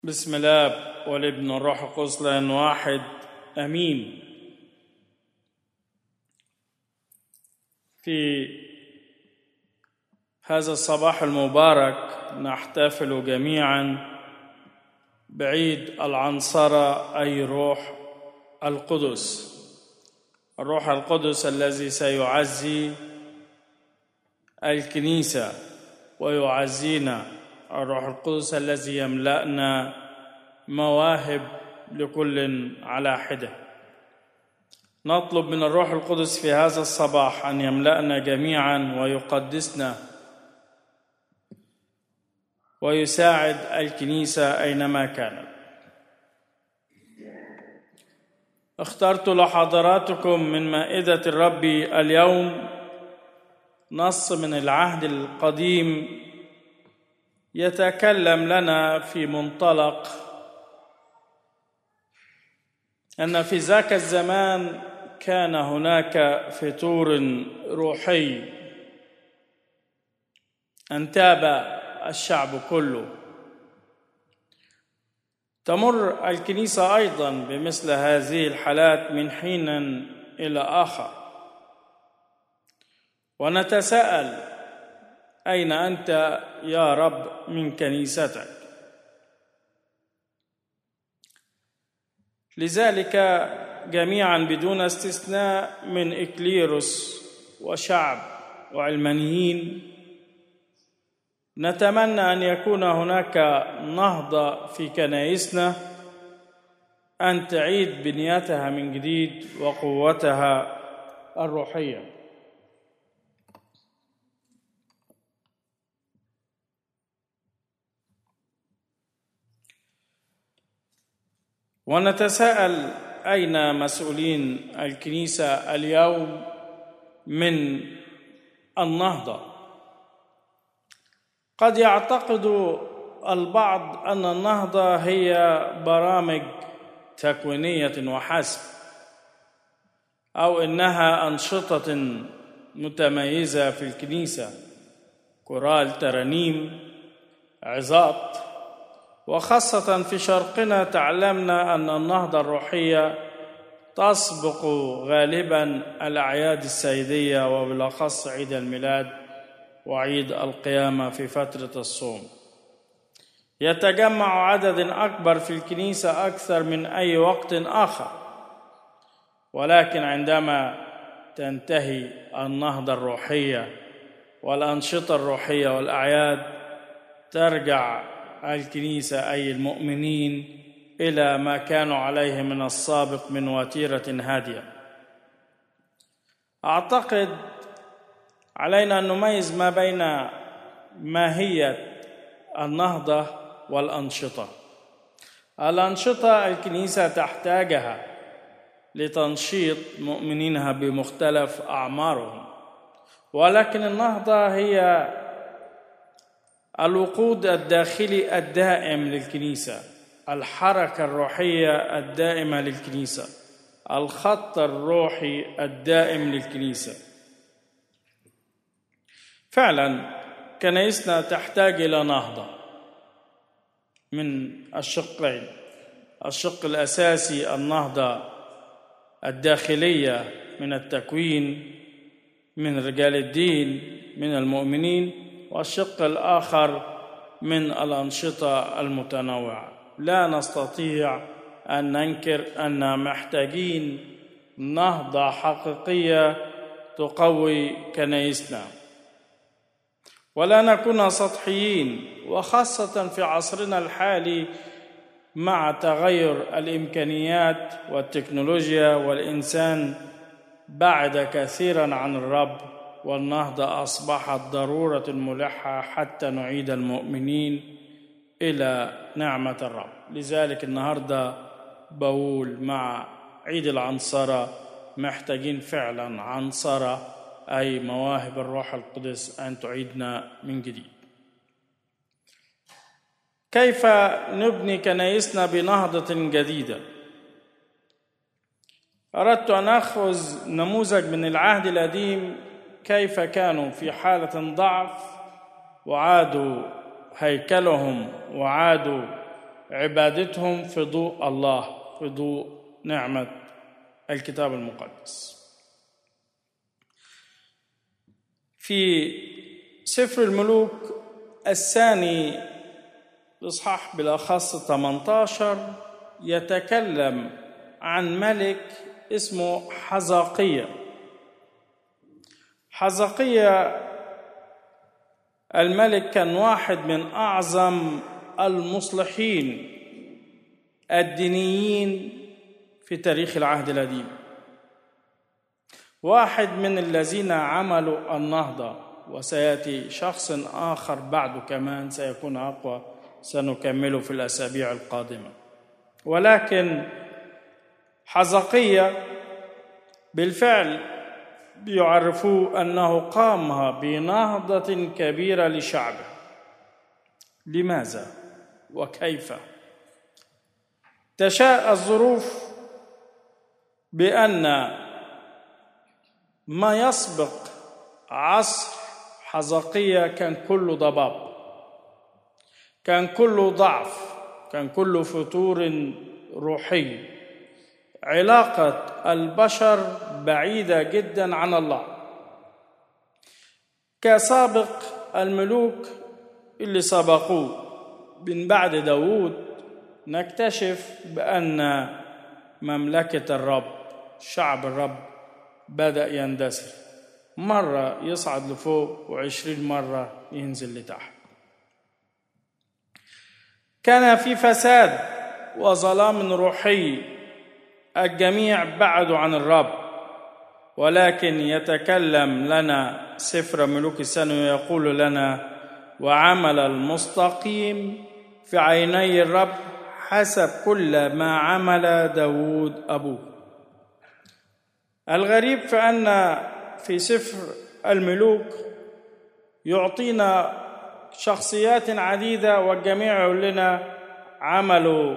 بسم الله والابن والروح القدس لان واحد امين في هذا الصباح المبارك نحتفل جميعا بعيد العنصرة أي روح القدس الروح القدس الذي سيعزي الكنيسة ويعزينا الروح القدس الذي يملأنا مواهب لكل على حدة نطلب من الروح القدس في هذا الصباح أن يملأنا جميعا ويقدسنا ويساعد الكنيسة أينما كانت اخترت لحضراتكم من مائدة الرب اليوم نص من العهد القديم يتكلم لنا في منطلق ان في ذاك الزمان كان هناك فتور روحي انتاب الشعب كله تمر الكنيسه ايضا بمثل هذه الحالات من حين الى اخر ونتساءل اين انت يا رب من كنيستك لذلك جميعا بدون استثناء من اكليروس وشعب وعلمانيين نتمنى ان يكون هناك نهضه في كنائسنا ان تعيد بنيتها من جديد وقوتها الروحيه ونتساءل اين مسؤولين الكنيسه اليوم من النهضه قد يعتقد البعض ان النهضه هي برامج تكوينيه وحسب او انها انشطه متميزه في الكنيسه كورال ترانيم عظات وخاصة في شرقنا تعلمنا أن النهضة الروحية تسبق غالبا الأعياد السيدية وبالأخص عيد الميلاد وعيد القيامة في فترة الصوم. يتجمع عدد أكبر في الكنيسة أكثر من أي وقت آخر. ولكن عندما تنتهي النهضة الروحية والأنشطة الروحية والأعياد ترجع الكنيسه اي المؤمنين الى ما كانوا عليه من السابق من وتيره هاديه اعتقد علينا ان نميز ما بين ماهيه النهضه والانشطه الانشطه الكنيسه تحتاجها لتنشيط مؤمنينها بمختلف اعمارهم ولكن النهضه هي الوقود الداخلي الدائم للكنيسه الحركه الروحيه الدائمه للكنيسه الخط الروحي الدائم للكنيسه فعلا كنيسنا تحتاج الى نهضه من الشقين الشق الاساسي النهضه الداخليه من التكوين من رجال الدين من المؤمنين والشق الاخر من الانشطه المتنوعه لا نستطيع ان ننكر ان محتاجين نهضه حقيقيه تقوي كنايسنا ولا نكون سطحيين وخاصه في عصرنا الحالي مع تغير الامكانيات والتكنولوجيا والانسان بعد كثيرا عن الرب والنهضة أصبحت ضرورة ملحة حتى نعيد المؤمنين إلى نعمة الرب لذلك النهاردة بقول مع عيد العنصرة محتاجين فعلا عنصرة أي مواهب الروح القدس أن تعيدنا من جديد كيف نبني كنايسنا بنهضة جديدة أردت أن أخذ نموذج من العهد القديم كيف كانوا في حالة ضعف وعادوا هيكلهم وعادوا عبادتهم في ضوء الله في ضوء نعمة الكتاب المقدس في سفر الملوك الثاني الإصحاح بالأخص 18 يتكلم عن ملك اسمه حزقية حزقية الملك كان واحد من أعظم المصلحين الدينيين في تاريخ العهد القديم واحد من الذين عملوا النهضة وسيأتي شخص آخر بعده كمان سيكون أقوى سنكمله في الأسابيع القادمة ولكن حزقية بالفعل بيعرفوه أنه قام بنهضة كبيرة لشعبه لماذا وكيف تشاء الظروف بأن ما يسبق عصر حزقية كان كله ضباب كان كله ضعف كان كله فتور روحي علاقة البشر بعيدة جدا عن الله كسابق الملوك اللي سبقوه من بعد داود نكتشف بأن مملكة الرب شعب الرب بدأ يندثر مرة يصعد لفوق وعشرين مرة ينزل لتحت كان في فساد وظلام روحي الجميع بعدوا عن الرب ولكن يتكلم لنا سفر ملوك السنة ويقول لنا وعمل المستقيم في عيني الرب حسب كل ما عمل داود أبوه الغريب فأن في سفر الملوك يعطينا شخصيات عديدة والجميع يقول لنا عملوا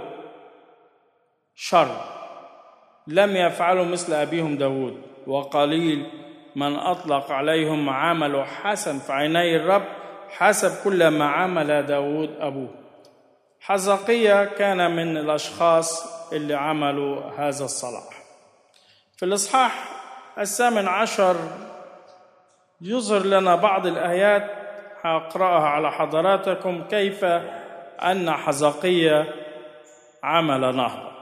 شر لم يفعلوا مثل أبيهم داود وقليل من أطلق عليهم عملوا حسن في عيني الرب حسب كل ما عمل داود أبوه حزقية كان من الأشخاص اللي عملوا هذا الصلاح في الإصحاح الثامن عشر يظهر لنا بعض الآيات هقرأها على حضراتكم كيف أن حزقية عمل نهضة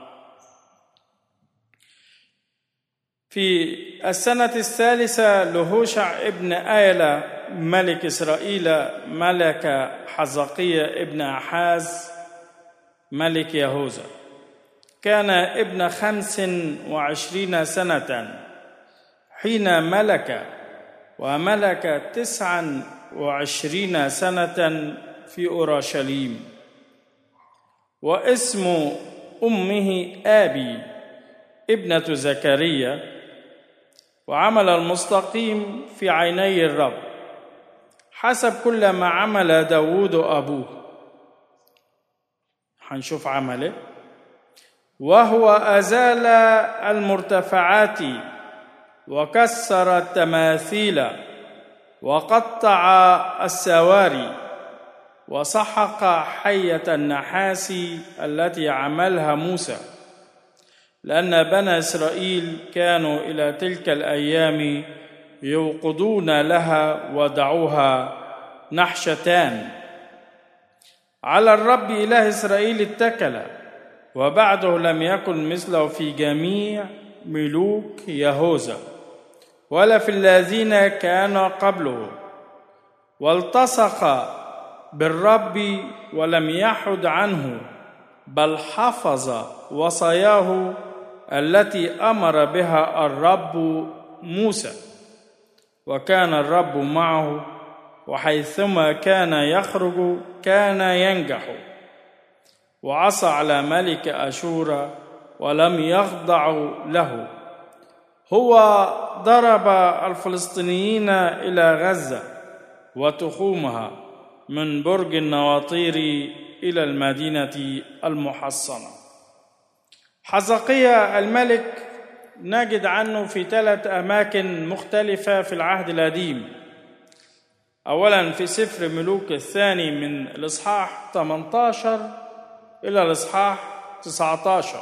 في السنة الثالثة لهوشع ابن آيلة ملك إسرائيل ملك حزقية ابن أحاز ملك يهوذا كان ابن خمس وعشرين سنة حين ملك وملك تسعا وعشرين سنة في أورشليم واسم أمه آبي ابنة زكريا وعمل المستقيم في عيني الرب حسب كل ما عمل داود أبوه هنشوف عمله وهو أزال المرتفعات وكسر التماثيل وقطع السواري وسحق حية النحاس التي عملها موسى لأن بني إسرائيل كانوا إلى تلك الأيام يوقدون لها ودعوها نحشتان على الرب إله إسرائيل اتكل وبعده لم يكن مثله في جميع ملوك يهوذا ولا في الذين كانوا قبله والتصق بالرب ولم يحد عنه بل حفظ وصاياه التي امر بها الرب موسى وكان الرب معه وحيثما كان يخرج كان ينجح وعصى على ملك اشور ولم يخضع له هو ضرب الفلسطينيين الى غزه وتخومها من برج النواطير الى المدينه المحصنه حزقية الملك نجد عنه في ثلاث اماكن مختلفه في العهد القديم اولا في سفر ملوك الثاني من الاصحاح 18 إلى الإصحاح 19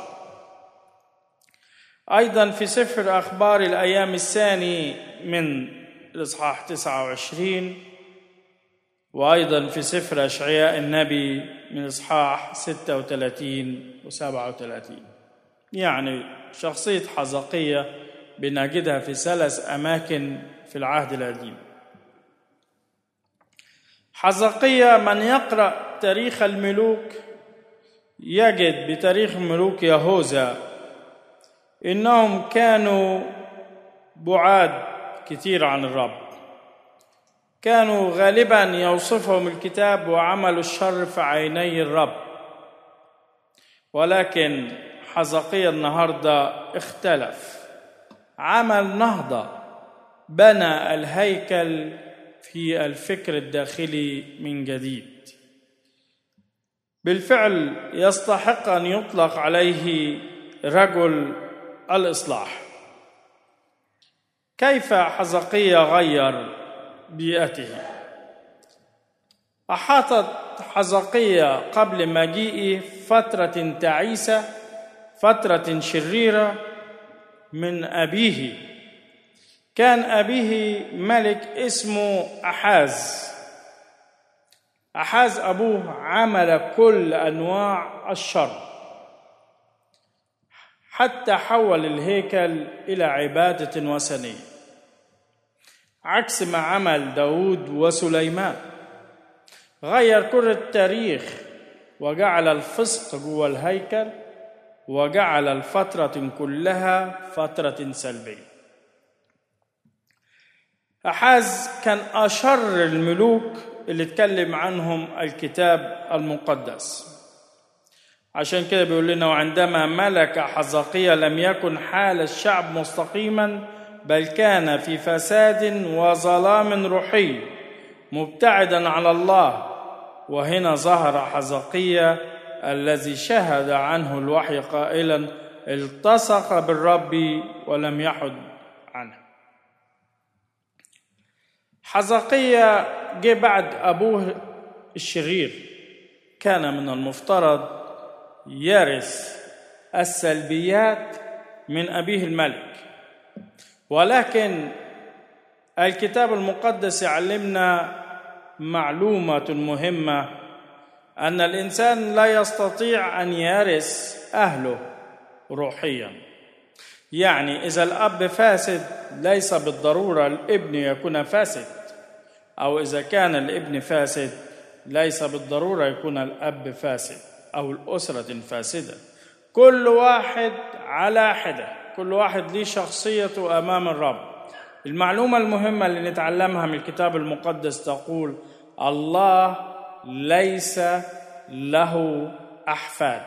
أيضا في سفر أخبار الأيام الثاني من الإصحاح 29 وأيضا في سفر أشعياء النبي من إصحاح 36 و 37 يعني شخصية حزقية بنجدها في ثلاث أماكن في العهد القديم حزقية من يقرأ تاريخ الملوك يجد بتاريخ ملوك يهوذا إنهم كانوا بعاد كثير عن الرب كانوا غالبا يوصفهم الكتاب وعملوا الشر في عيني الرب ولكن حزقية النهارده اختلف عمل نهضة بنى الهيكل في الفكر الداخلي من جديد بالفعل يستحق ان يطلق عليه رجل الاصلاح كيف حزقية غير بيئته احاطت حزقية قبل مجيئه فترة تعيسة فترة شريرة من أبيه كان أبيه ملك اسمه أحاز أحاز أبوه عمل كل أنواع الشر حتى حول الهيكل إلى عبادة وثنية عكس ما عمل داود وسليمان غير كل التاريخ وجعل الفسق جوه الهيكل وجعل الفترة كلها فترة سلبية أحاز كان أشر الملوك اللي اتكلم عنهم الكتاب المقدس عشان كده بيقول لنا وعندما ملك حزقية لم يكن حال الشعب مستقيما بل كان في فساد وظلام روحي مبتعدا على الله وهنا ظهر حزقية الذي شهد عنه الوحي قائلا التصق بالرب ولم يحد عنه حزقية جه بعد أبوه الشرير كان من المفترض يرث السلبيات من أبيه الملك ولكن الكتاب المقدس يعلمنا معلومة مهمة أن الإنسان لا يستطيع أن يرث أهله روحيا يعني إذا الأب فاسد ليس بالضرورة الابن يكون فاسد أو إذا كان الابن فاسد ليس بالضرورة يكون الأب فاسد أو الأسرة فاسدة كل واحد على حدة كل واحد ليه شخصيته أمام الرب المعلومة المهمة اللي نتعلمها من الكتاب المقدس تقول الله ليس له أحفاد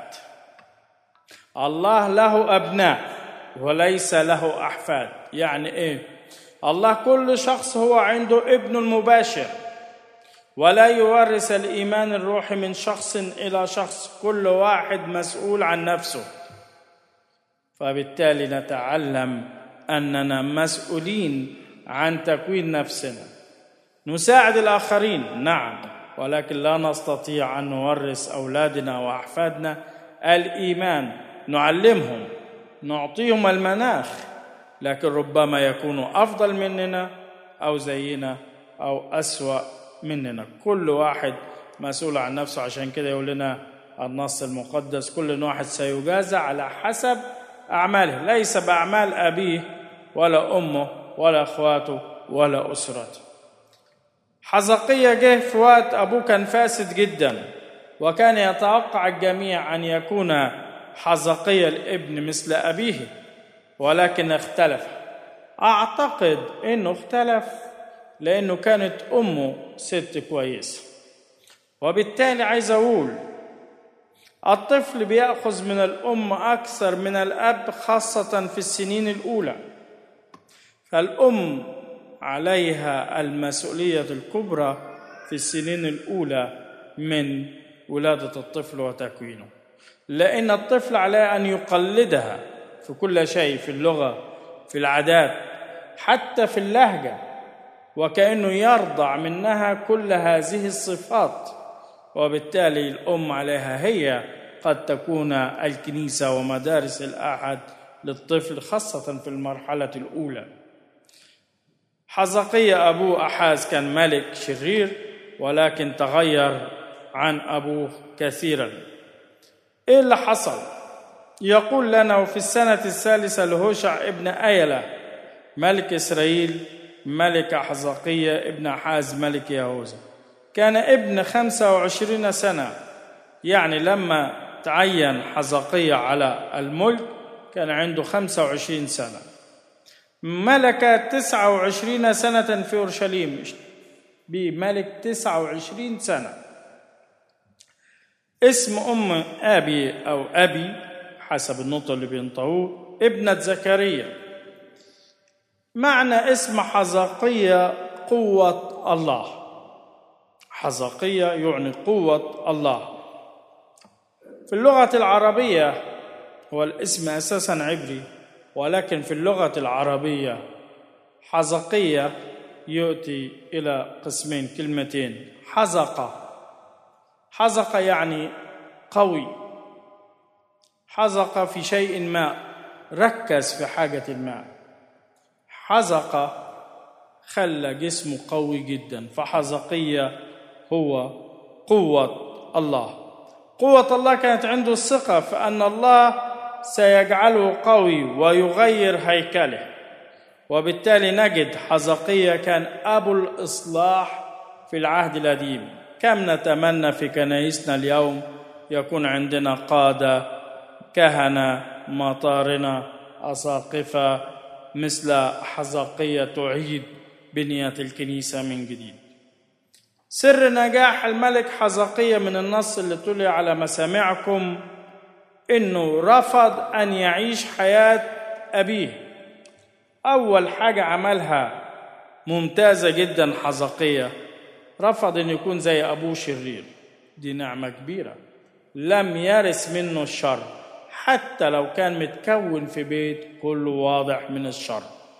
الله له أبناء وليس له أحفاد يعني إيه الله كل شخص هو عنده ابن المباشر ولا يورث الإيمان الروحي من شخص إلى شخص كل واحد مسؤول عن نفسه فبالتالي نتعلم أننا مسؤولين عن تكوين نفسنا نساعد الآخرين نعم ولكن لا نستطيع أن نورث أولادنا وأحفادنا الإيمان نعلمهم نعطيهم المناخ لكن ربما يكونوا أفضل مننا أو زينا أو أسوأ مننا كل واحد مسؤول عن نفسه عشان كده يقول لنا النص المقدس كل واحد سيجازى على حسب أعماله ليس بأعمال أبيه ولا أمه ولا أخواته ولا أسرته حزقية جه في وقت أبوه كان فاسد جدا وكان يتوقع الجميع أن يكون حزقية الابن مثل أبيه ولكن اختلف أعتقد أنه اختلف لأنه كانت أمه ست كويسة وبالتالي عايز أقول الطفل بيأخذ من الأم أكثر من الأب خاصة في السنين الأولى فالأم عليها المسؤولية الكبرى في السنين الأولى من ولادة الطفل وتكوينه لأن الطفل عليه أن يقلدها في كل شيء في اللغة في العادات حتى في اللهجة وكأنه يرضع منها كل هذه الصفات وبالتالي الأم عليها هي قد تكون الكنيسة ومدارس الأحد للطفل خاصة في المرحلة الأولى حزقية أبوه أحاز كان ملك شرير ولكن تغير عن أبوه كثيرا إيه اللي حصل؟ يقول لنا وفي السنة الثالثة لهوشع ابن أيلة ملك إسرائيل ملك حزقية ابن حاز ملك يهوذا كان ابن خمسة وعشرين سنة يعني لما تعين حزقية على الملك كان عنده خمسة وعشرين سنة ملك تسعة وعشرين سنة في أورشليم بملك تسعة وعشرين سنة اسم أم أبي أو أبي حسب النطق اللي بينطقوه ابنة زكريا معنى اسم حزقية قوة الله حزقية يعني قوة الله في اللغة العربية هو الاسم أساسا عبري ولكن في اللغة العربية حزقية يؤتي إلى قسمين كلمتين حزق حزق يعني قوي حزق في شيء ما ركز في حاجة ما حزق خلى جسمه قوي جدا فحزقية هو قوة الله قوة الله كانت عنده الثقة فأن الله سيجعله قوي ويغير هيكله وبالتالي نجد حزقية كان أبو الإصلاح في العهد القديم كم نتمنى في كنايسنا اليوم يكون عندنا قادة كهنة مطارنة أساقفة مثل حزقية تعيد بنية الكنيسة من جديد سر نجاح الملك حزقية من النص اللي تلي على مسامعكم انه رفض ان يعيش حياه ابيه اول حاجه عملها ممتازه جدا حزقيه رفض ان يكون زي ابوه شرير دي نعمه كبيره لم يرث منه الشر حتى لو كان متكون في بيت كله واضح من الشر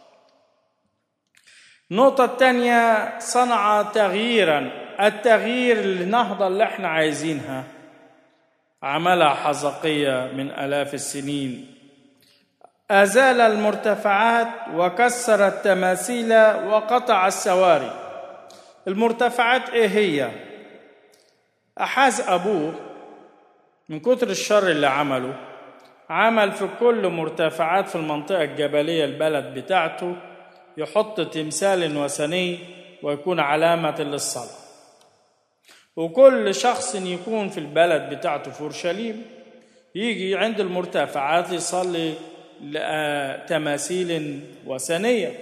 النقطة الثانية صنع تغييرا التغيير النهضة اللي احنا عايزينها عملها حزقية من آلاف السنين أزال المرتفعات وكسر التماثيل وقطع السواري المرتفعات إيه هي؟ أحاز أبوه من كتر الشر اللي عمله عمل في كل مرتفعات في المنطقة الجبلية البلد بتاعته يحط تمثال وثني ويكون علامة للصلاة وكل شخص يكون في البلد بتاعته في اورشليم يجي عند المرتفعات يصلي تماثيل وثنيه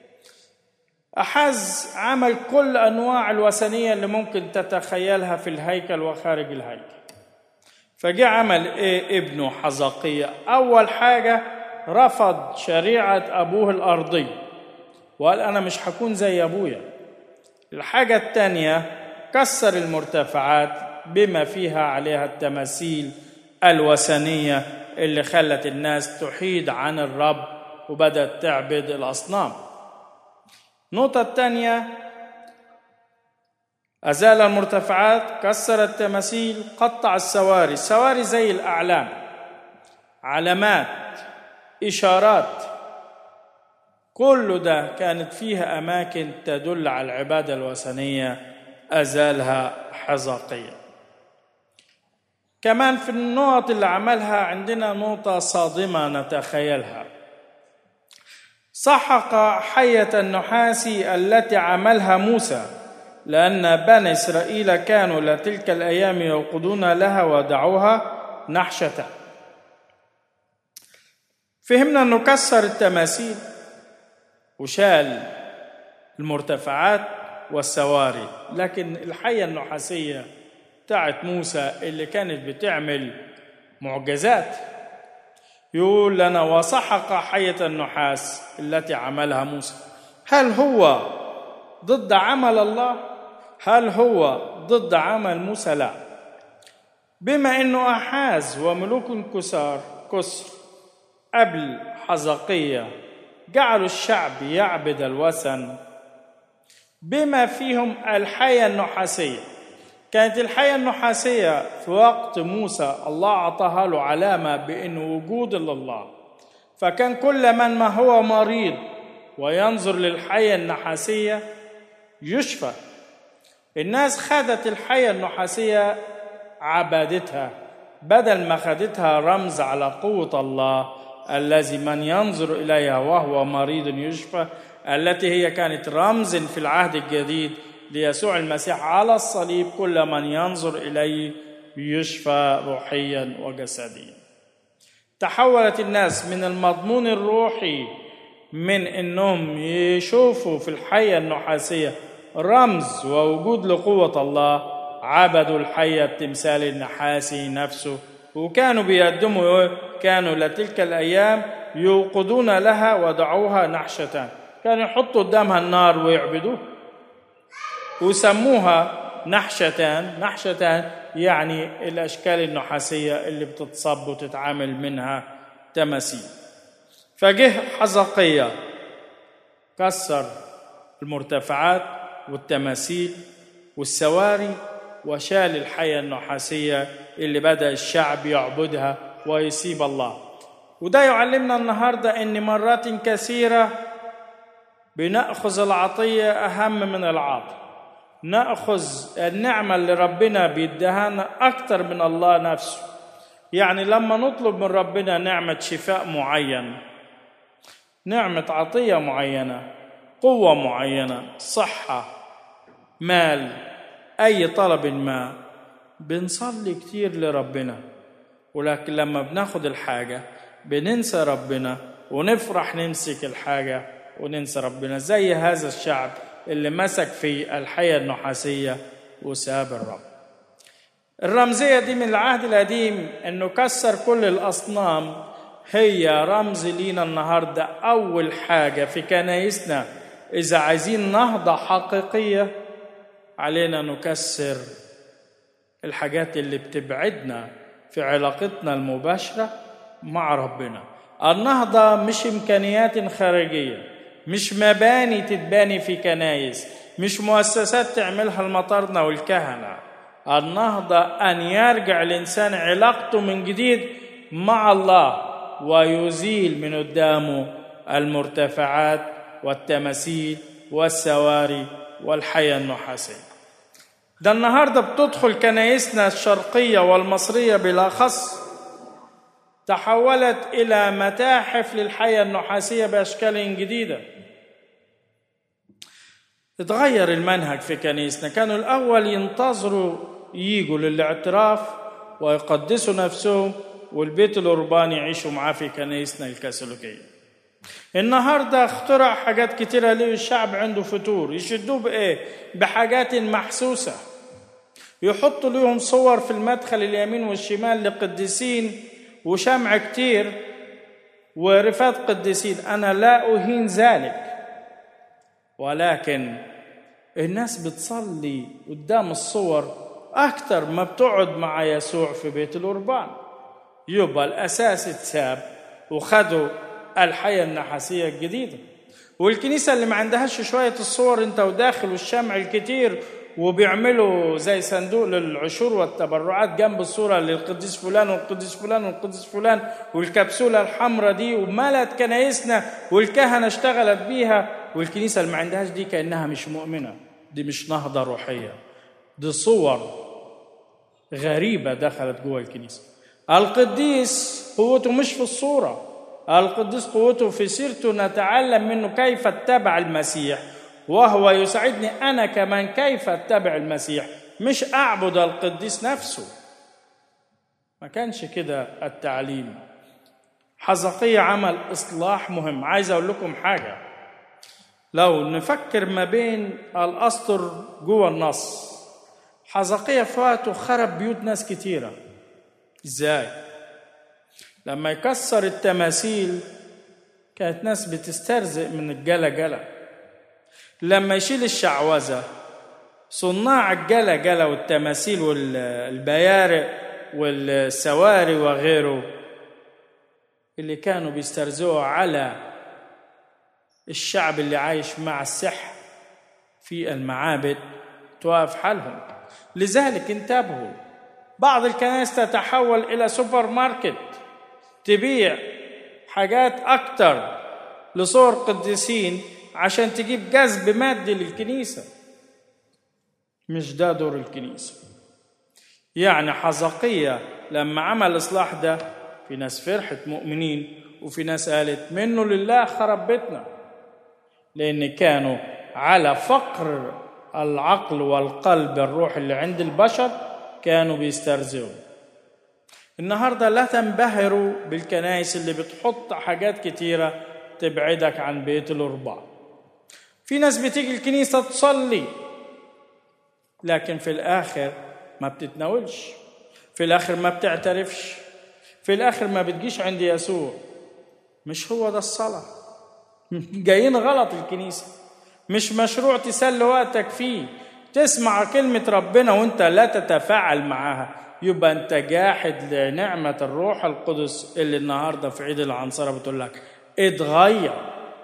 احز عمل كل انواع الوثنيه اللي ممكن تتخيلها في الهيكل وخارج الهيكل فجاء عمل ايه ابنه حزقية اول حاجه رفض شريعه ابوه الارضيه وقال انا مش هكون زي ابويا الحاجه الثانيه كسر المرتفعات بما فيها عليها التماثيل الوثنيه اللي خلت الناس تحيد عن الرب وبدات تعبد الاصنام النقطه الثانيه ازال المرتفعات كسر التماثيل قطع السواري السواري زي الاعلام علامات اشارات كل ده كانت فيها اماكن تدل على العباده الوثنيه أزالها حزقية كمان في النقط اللي عملها عندنا نقطة صادمة نتخيلها سحق حية النحاس التي عملها موسى لأن بني إسرائيل كانوا لتلك الأيام يوقدون لها ودعوها نحشة فهمنا أنه كسر التماثيل وشال المرتفعات والسواري لكن الحية النحاسية بتاعت موسى اللي كانت بتعمل معجزات يقول لنا وسحق حية النحاس التي عملها موسى هل هو ضد عمل الله هل هو ضد عمل موسى لا بما انه احاز وملوك كسار كسر قبل حزقية جعلوا الشعب يعبد الوثن بما فيهم الحية النحاسية كانت الحية النحاسية في وقت موسى الله أعطاها له علامة بأنه وجود إلا الله فكان كل من ما هو مريض وينظر للحية النحاسية يشفى الناس خدت الحية النحاسية عبادتها بدل ما خدتها رمز على قوة الله الذي من ينظر إليها وهو مريض يشفى التي هي كانت رمز في العهد الجديد ليسوع المسيح على الصليب كل من ينظر إليه يشفى روحيا وجسديا تحولت الناس من المضمون الروحي من انهم يشوفوا في الحيه النحاسيه رمز ووجود لقوه الله عبدوا الحيه التمثال النحاسي نفسه وكانوا بيقدموا كانوا لتلك الايام يوقدون لها ودعوها نحشتان كانوا يحطوا قدامها النار ويعبدوه وسموها نحشتان نحشتان يعني الاشكال النحاسيه اللي بتتصب وتتعامل منها تماثيل فجه حزقية كسر المرتفعات والتماثيل والسواري وشال الحياة النحاسية اللي بدأ الشعب يعبدها ويسيب الله وده يعلمنا النهاردة أن مرات كثيرة بنأخذ العطية أهم من العاطي نأخذ النعمة اللي ربنا بيدهانا أكتر من الله نفسه يعني لما نطلب من ربنا نعمة شفاء معين نعمة عطية معينة قوة معينة صحة مال أي طلب ما بنصلي كتير لربنا ولكن لما بناخد الحاجة بننسى ربنا ونفرح نمسك الحاجة وننسى ربنا زي هذا الشعب اللي مسك في الحياة النحاسية وساب الرب الرمزية دي من العهد القديم انه كسر كل الاصنام هي رمز لينا النهاردة أول حاجة في كنايسنا إذا عايزين نهضة حقيقية علينا نكسر الحاجات اللي بتبعدنا في علاقتنا المباشرة مع ربنا النهضة مش إمكانيات خارجية مش مباني تتباني في كنايس مش مؤسسات تعملها المطارنة والكهنة النهضة أن يرجع الإنسان علاقته من جديد مع الله ويزيل من قدامه المرتفعات والتماثيل والسواري والحياة النحاسية ده النهاردة بتدخل كنايسنا الشرقية والمصرية بالأخص تحولت إلى متاحف للحياة النحاسية بأشكال جديدة اتغير المنهج في كنيسنا كانوا الأول ينتظروا يجوا للاعتراف ويقدسوا نفسهم والبيت الأورباني يعيشوا معاه في كنايسنا الكاثوليكية النهارده اخترع حاجات كتيرة ليه الشعب عنده فتور يشدوه بإيه؟ بحاجات محسوسة يحطوا لهم صور في المدخل اليمين والشمال لقديسين وشمع كتير ورفات قديسين أنا لا أهين ذلك ولكن الناس بتصلي قدام الصور أكثر ما بتقعد مع يسوع في بيت الأوربان يبقى الأساس اتساب وخدوا الحياة النحاسية الجديدة والكنيسة اللي ما عندهاش شوية الصور انت وداخل والشمع الكتير وبيعملوا زي صندوق للعشور والتبرعات جنب الصورة للقديس فلان والقديس فلان والقديس فلان والكبسولة الحمراء دي وملت كنايسنا والكهنة اشتغلت بيها والكنيسة اللي ما عندهاش دي كأنها مش مؤمنة دي مش نهضة روحية دي صور غريبة دخلت جوه الكنيسة القديس قوته مش في الصورة القديس قوته في سيرته نتعلم منه كيف اتبع المسيح وهو يساعدني أنا كمان كيف اتبع المسيح مش أعبد القديس نفسه ما كانش كده التعليم حزقية عمل إصلاح مهم عايز أقول لكم حاجة لو نفكر ما بين الأسطر جوه النص حزقية في وقته خرب بيوت ناس كتيرة ازاي لما يكسر التماثيل كانت ناس بتسترزق من الجلا جلا لما يشيل الشعوذة صناع الجلا جلا والتماثيل والبيارق والسواري وغيره اللي كانوا بيسترزقوا على الشعب اللي عايش مع السحر في المعابد توقف حالهم لذلك انتبهوا بعض الكنائس تتحول الى سوبر ماركت تبيع حاجات اكتر لصور قديسين عشان تجيب جذب مادي للكنيسه مش ده دور الكنيسه يعني حزقية لما عمل الإصلاح ده في ناس فرحت مؤمنين وفي ناس قالت منه لله خرب بيتنا لأن كانوا على فقر العقل والقلب الروح اللي عند البشر كانوا بيسترزقوا النهارده لا تنبهروا بالكنائس اللي بتحط حاجات كتيره تبعدك عن بيت الاربع في ناس بتيجي الكنيسه تصلي لكن في الاخر ما بتتناولش في الاخر ما بتعترفش في الاخر ما بتجيش عند يسوع مش هو ده الصلاه جايين غلط الكنيسه مش مشروع تسلي وقتك فيه تسمع كلمة ربنا وانت لا تتفاعل معاها يبقى انت جاحد لنعمة الروح القدس اللي النهاردة في عيد العنصرة بتقول لك اتغير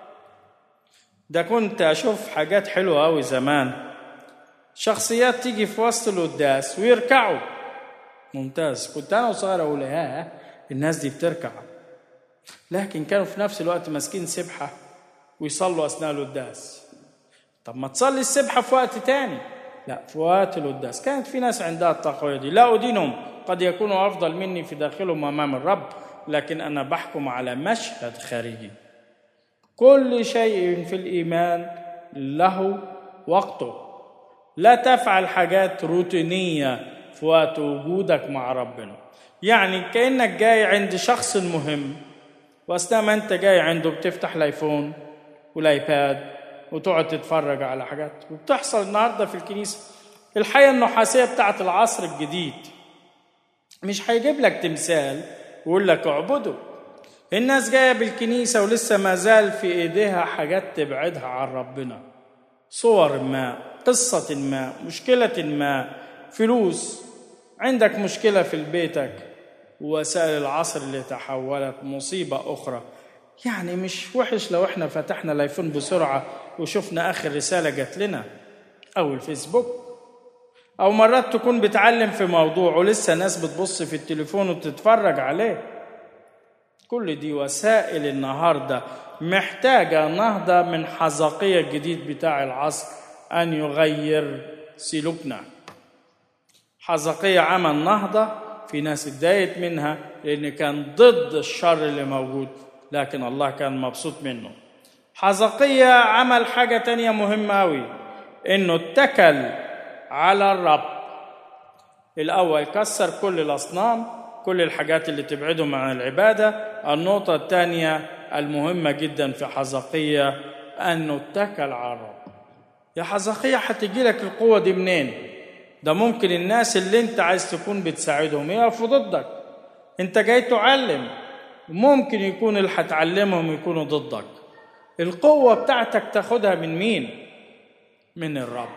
ده كنت اشوف حاجات حلوة قوي زمان شخصيات تيجي في وسط القداس ويركعوا ممتاز كنت انا وصغير اقول ها الناس دي بتركع لكن كانوا في نفس الوقت ماسكين سبحه ويصلوا اثناء القداس طب ما تصلي السبحه في وقت تاني لا في وقت القداس كانت في ناس عندها التقويه دي لا ادينهم قد يكونوا افضل مني في داخلهم امام الرب لكن انا بحكم على مشهد خارجي كل شيء في الايمان له وقته لا تفعل حاجات روتينيه في وقت وجودك مع ربنا يعني كانك جاي عند شخص مهم واثناء ما انت جاي عنده بتفتح الايفون والايباد وتقعد تتفرج على حاجات وبتحصل النهارده في الكنيسه الحياه النحاسيه بتاعت العصر الجديد مش هيجيب لك تمثال ويقول لك اعبده الناس جايه بالكنيسه ولسه ما زال في ايديها حاجات تبعدها عن ربنا صور ما قصه ما مشكله ما فلوس عندك مشكله في بيتك وسائل العصر اللي تحولت مصيبه اخرى يعني مش وحش لو احنا فتحنا الايفون بسرعه وشفنا اخر رساله جات لنا او الفيسبوك او مرات تكون بتعلم في موضوع ولسه ناس بتبص في التليفون وتتفرج عليه كل دي وسائل النهارده محتاجه نهضه من حزقيه الجديد بتاع العصر ان يغير سلوكنا حزقيه عمل نهضه في ناس اتضايقت منها لان كان ضد الشر اللي موجود لكن الله كان مبسوط منه حزقية عمل حاجة تانية مهمة أوي إنه اتكل على الرب الأول كسر كل الأصنام كل الحاجات اللي تبعدهم عن العبادة النقطة الثانية المهمة جدا في حزقية أنه اتكل على الرب يا حزقية هتجي لك القوة دي منين ده ممكن الناس اللي انت عايز تكون بتساعدهم يقفوا ضدك انت جاي تعلم ممكن يكون اللي هتعلمهم يكونوا ضدك القوة بتاعتك تاخدها من مين؟ من الرب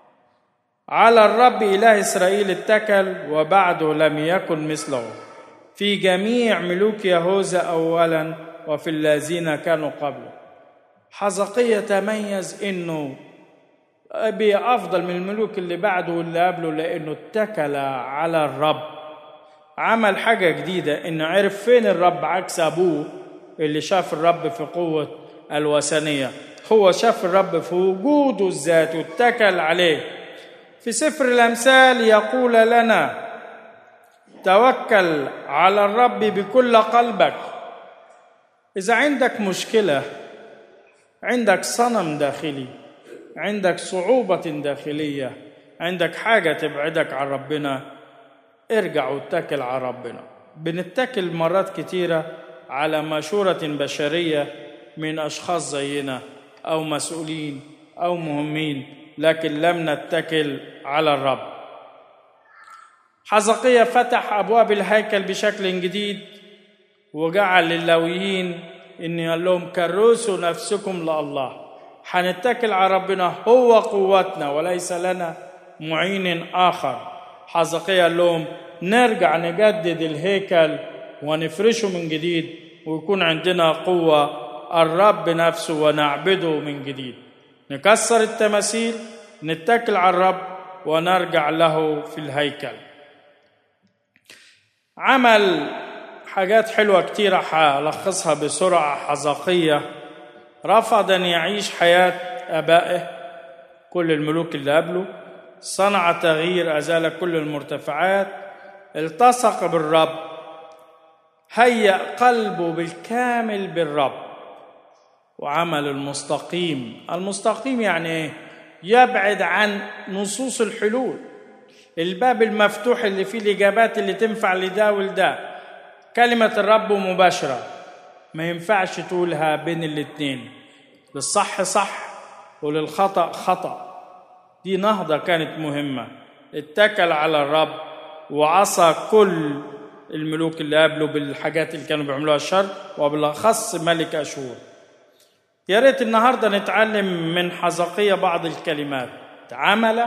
على الرب إله إسرائيل اتكل وبعده لم يكن مثله في جميع ملوك يهوذا أولا وفي الذين كانوا قبله حزقية تميز إنه أبي أفضل من الملوك اللي بعده واللي قبله لأنه اتكل على الرب عمل حاجة جديدة إنه عرف فين الرب عكس أبوه اللي شاف الرب في قوة الوثنية هو شاف الرب في وجوده الذات واتكل عليه في سفر الأمثال يقول لنا توكل على الرب بكل قلبك إذا عندك مشكلة عندك صنم داخلي عندك صعوبة داخلية عندك حاجة تبعدك عن ربنا ارجع واتكل على ربنا بنتكل مرات كتيرة على مشورة بشرية من أشخاص زينا أو مسؤولين أو مهمين لكن لم نتكل على الرب حزقية فتح أبواب الهيكل بشكل جديد وجعل للويين إن قال لهم كرسوا نفسكم لله هنتكل على ربنا هو قوتنا وليس لنا معين آخر حزقية قال لهم نرجع نجدد الهيكل ونفرشه من جديد ويكون عندنا قوة الرب نفسه ونعبده من جديد نكسر التماثيل نتكل على الرب ونرجع له في الهيكل عمل حاجات حلوة كتيرة هلخصها بسرعة حزقية رفض أن يعيش حياة آبائه كل الملوك اللي قبله صنع تغيير أزال كل المرتفعات التصق بالرب هيأ قلبه بالكامل بالرب وعمل المستقيم المستقيم يعني ايه يبعد عن نصوص الحلول الباب المفتوح اللي فيه الاجابات اللي تنفع لده ولده كلمه الرب مباشره ما ينفعش تقولها بين الاتنين للصح صح وللخطا خطا دي نهضه كانت مهمه اتكل على الرب وعصى كل الملوك اللي قبله بالحاجات اللي كانوا بيعملوها الشر وبالاخص ملك اشور يا ريت النهارده نتعلم من حزقية بعض الكلمات عمل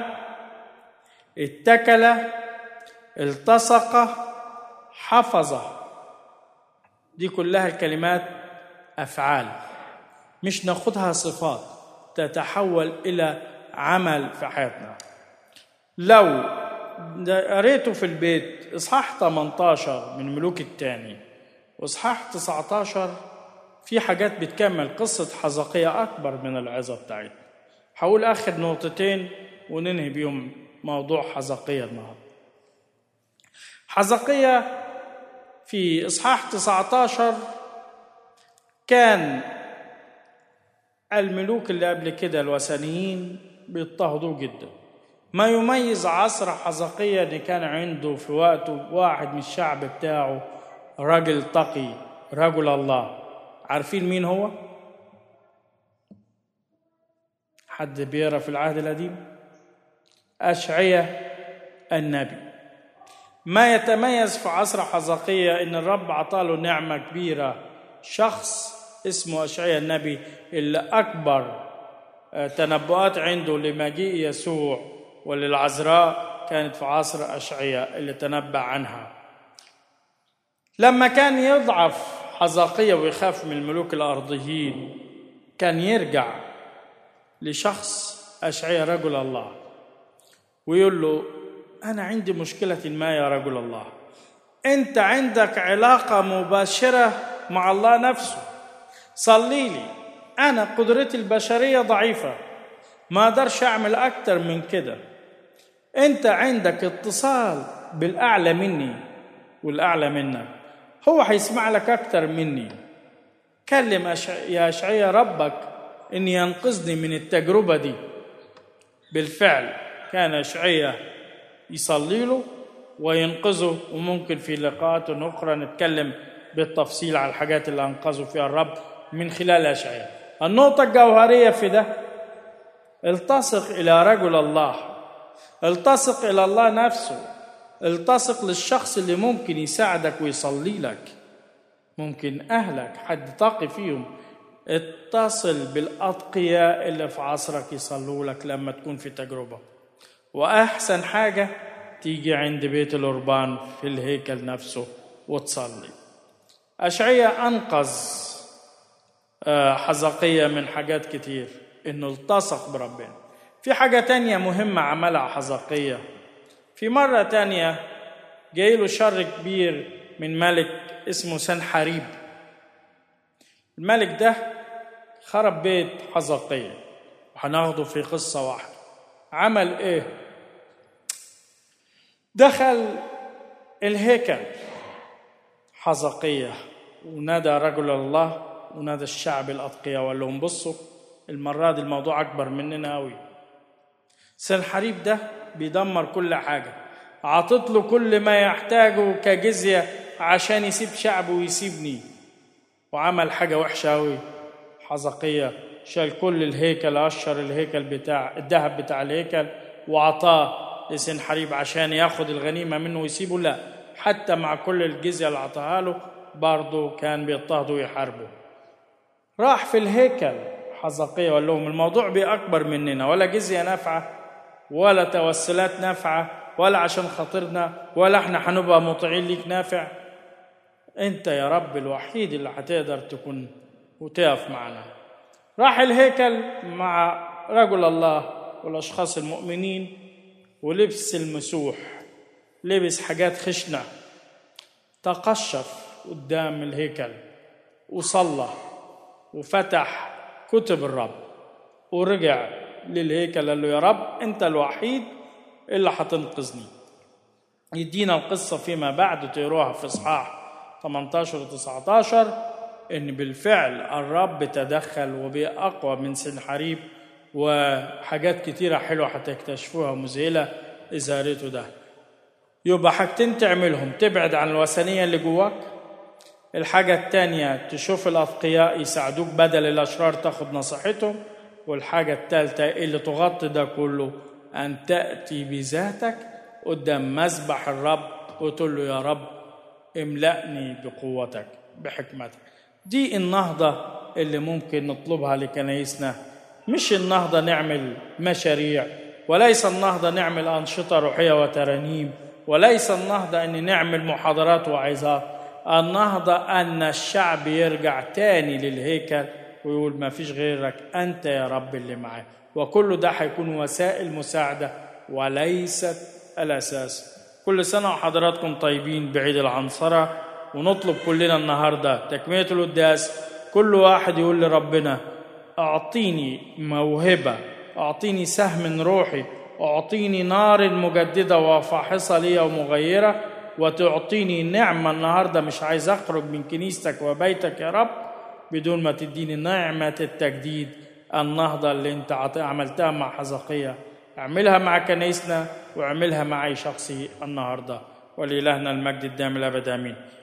اتكل التصق حفظ دي كلها الكلمات افعال مش ناخدها صفات تتحول الى عمل في حياتنا لو قريته في البيت اصحاح 18 من ملوك الثاني واصحاح 19 في حاجات بتكمل قصة حزقية أكبر من العظة بتاعتنا هقول آخر نقطتين وننهي بيهم موضوع حزقية النهاردة حزقية في إصحاح 19 كان الملوك اللي قبل كده الوثنيين بيضطهدوه جدا ما يميز عصر حزقية ان كان عنده في وقته واحد من الشعب بتاعه راجل تقي رجل الله عارفين مين هو حد بيقرا في العهد القديم أشعية النبي ما يتميز في عصر حزقية إن الرب عطاله نعمة كبيرة شخص اسمه أشعية النبي اللي أكبر تنبؤات عنده لمجيء يسوع وللعذراء كانت في عصر أشعية اللي تنبأ عنها لما كان يضعف حزقية ويخاف من الملوك الأرضيين كان يرجع لشخص أشعية رجل الله ويقول له أنا عندي مشكلة ما يا رجل الله أنت عندك علاقة مباشرة مع الله نفسه صلي لي أنا قدرتي البشرية ضعيفة ما أقدرش أعمل أكتر من كده أنت عندك اتصال بالأعلى مني والأعلى منك هو هيسمع لك أكتر مني كلم أشع... يا أشعية ربك إن ينقذني من التجربة دي بالفعل كان أشعية يصلي له وينقذه وممكن في لقاءات أخرى نتكلم بالتفصيل على الحاجات اللي أنقذوا فيها الرب من خلال أشعية النقطة الجوهرية في ده التصق إلى رجل الله التصق إلى الله نفسه التصق للشخص اللي ممكن يساعدك ويصلي لك ممكن أهلك حد تقي فيهم اتصل بالأتقياء اللي في عصرك يصلوا لك لما تكون في تجربة وأحسن حاجة تيجي عند بيت القربان في الهيكل نفسه وتصلي أشعية أنقذ حزقية من حاجات كتير إنه التصق بربنا في حاجة تانية مهمة عملها حزقية في مرة تانية جاي له شر كبير من ملك اسمه سنحريب الملك ده خرب بيت حزقية وهناخده في قصة واحدة عمل ايه دخل الهيكل حزقية ونادى رجل الله ونادى الشعب الأتقياء وقال لهم بصوا المرة دي الموضوع أكبر مننا أوي سنحريب ده بيدمر كل حاجة عطت له كل ما يحتاجه كجزية عشان يسيب شعبه ويسيبني وعمل حاجة وحشة أوي حزقية شال كل الهيكل قشر الهيكل بتاع الذهب بتاع الهيكل وعطاه لسنحريب عشان ياخد الغنيمة منه ويسيبه لا حتى مع كل الجزية اللي عطاها له برضه كان بيضطهدوا ويحاربوا راح في الهيكل حزقية وقال لهم الموضوع بأكبر مننا ولا جزية نافعة ولا توسلات نافعة ولا عشان خاطرنا ولا احنا هنبقى مطيعين ليك نافع انت يا رب الوحيد اللي هتقدر تكون وتقف معنا راح الهيكل مع رجل الله والاشخاص المؤمنين ولبس المسوح لبس حاجات خشنة تقشف قدام الهيكل وصلى وفتح كتب الرب ورجع للهيكل قال له يا رب انت الوحيد اللي هتنقذني يدينا القصة فيما بعد تقروها في إصحاح 18 و 19 إن بالفعل الرب تدخل وبقى أقوى من سنحريب وحاجات كتيرة حلوة هتكتشفوها مذهلة إذا قريتوا ده يبقى حاجتين تعملهم تبعد عن الوثنية اللي جواك الحاجة التانية تشوف الأتقياء يساعدوك بدل الأشرار تاخد نصيحتهم والحاجة التالتة اللي تغطي ده كله أن تأتي بذاتك قدام مسبح الرب وتقول له يا رب املأني بقوتك بحكمتك دي النهضة اللي ممكن نطلبها لكنايسنا مش النهضة نعمل مشاريع وليس النهضة نعمل أنشطة روحية وترانيم وليس النهضة أن نعمل محاضرات وعظات النهضة أن الشعب يرجع تاني للهيكل ويقول ما فيش غيرك أنت يا رب اللي معاه وكل ده هيكون وسائل مساعدة وليست الأساس كل سنة وحضراتكم طيبين بعيد العنصرة ونطلب كلنا النهاردة تكمية القداس كل واحد يقول لربنا أعطيني موهبة أعطيني سهم روحي أعطيني نار مجددة وفاحصة لي ومغيرة وتعطيني نعمة النهاردة مش عايز أخرج من كنيستك وبيتك يا رب بدون ما تديني نعمة التجديد النهضة اللي انت عملتها مع حزقية اعملها مع كنيسنا واعملها معي شخصي النهاردة ولإلهنا المجد الدائم الأبد آمين